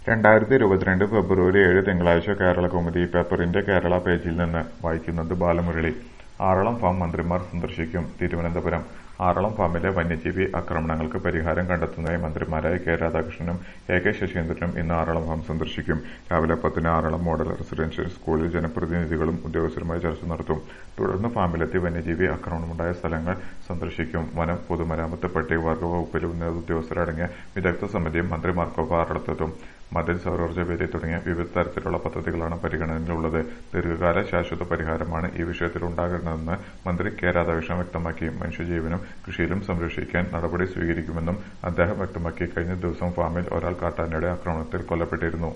രണ്ടായിരത്തി ഇരുപത്തിരണ്ട് ഫെബ്രുവരി ഏഴ് തിങ്കളാഴ്ച കേരളകൗമുദി പേപ്പറിന്റെ കേരള പേജിൽ നിന്ന് വായിക്കുന്നത് ബാലമുരളി ആറളം ഫാം മന്ത്രിമാർ സന്ദർശിക്കും തിരുവനന്തപുരം ആറളം ഫാമിലെ വന്യജീവി ആക്രമണങ്ങൾക്ക് പരിഹാരം കണ്ടെത്തുന്നതിനായി മന്ത്രിമാരായ കെ രാധാകൃഷ്ണനും എ കെ ശശീന്ദ്രനും ഇന്ന് ആറളം ഫാം സന്ദർശിക്കും രാവിലെ പത്തിന് ആറളം മോഡൽ റെസിഡൻഷ്യൽ സ്കൂളിൽ ജനപ്രതിനിധികളും ഉദ്യോഗസ്ഥരുമായി ചർച്ച നടത്തും തുടർന്ന് ഫാമിലെത്തി വന്യജീവി ആക്രമണമുണ്ടായ സ്ഥലങ്ങൾ സന്ദർശിക്കും വനം പൊതുമരാമത്ത് പട്ടികവർഗ വകുപ്പിലെ ഉന്നത ഉദ്യോഗസ്ഥരടങ്ങിയ വിദഗ്ധ സമിതിയും മന്ത്രിമാർക്കൊപ്പം ആറളത്തെത്തും മതിൽ സൗരോർജ്ജ വേലി തുടങ്ങിയ വിവിധ തരത്തിലുള്ള പദ്ധതികളാണ് പരിഗണനയിലുള്ളത് ദീർഘകാല ശാശ്വത പരിഹാരമാണ് ഈ വിഷയത്തിൽ ഉണ്ടാകേണ്ടതെന്ന് മന്ത്രി കെ രാധാകൃഷ്ണൻ വ്യക്തമാക്കി മനുഷ്യജീവനും കൃഷിയിലും സംരക്ഷിക്കാൻ നടപടി സ്വീകരിക്കുമെന്നും അദ്ദേഹം വ്യക്തമാക്കി കഴിഞ്ഞ ദിവസം ഫാമിൽ ഒരാൾ കാട്ടാനയുടെ ആക്രമണത്തിൽ കൊല്ലപ്പെട്ടിരുന്നു